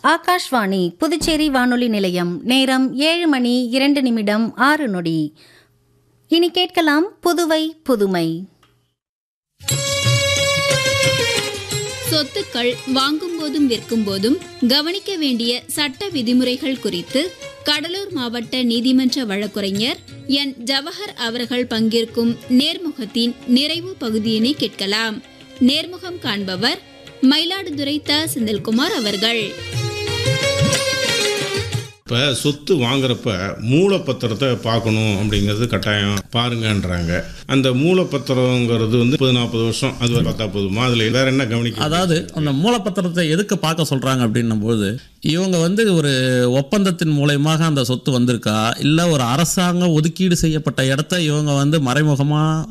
ஆகாஷ்வாணி புதுச்சேரி வானொலி நிலையம் நேரம் ஏழு மணி இரண்டு நிமிடம் ஆறு நொடி இனி கேட்கலாம் புதுவை புதுமை சொத்துக்கள் வாங்கும் போதும் விற்கும் போதும் கவனிக்க வேண்டிய சட்ட விதிமுறைகள் குறித்து கடலூர் மாவட்ட நீதிமன்ற வழக்குரைஞர் என் ஜவஹர் அவர்கள் பங்கேற்கும் நேர்முகத்தின் நிறைவு பகுதியினை கேட்கலாம் நேர்முகம் காண்பவர் மயிலாடுதுறை த செந்தில்குமார் அவர்கள் இப்போ சொத்து வாங்குறப்ப மூலப்பத்திரத்தை பார்க்கணும் அப்படிங்கிறது கட்டாயம் பாருங்கன்றாங்க அந்த மூலப்பத்திரங்கிறது வந்து முப்பது நாற்பது வருஷம் அது வரை பார்த்தா போதுமா அதில் வேற என்ன கவனிக்க அதாவது அந்த மூலப்பத்திரத்தை எதுக்கு பார்க்க சொல்றாங்க அப்படின்னும் போது இவங்க வந்து ஒரு ஒப்பந்தத்தின் மூலயமாக அந்த சொத்து வந்திருக்கா இல்லை ஒரு அரசாங்க ஒதுக்கீடு செய்யப்பட்ட இடத்த இவங்க வந்து மறைமுகமாக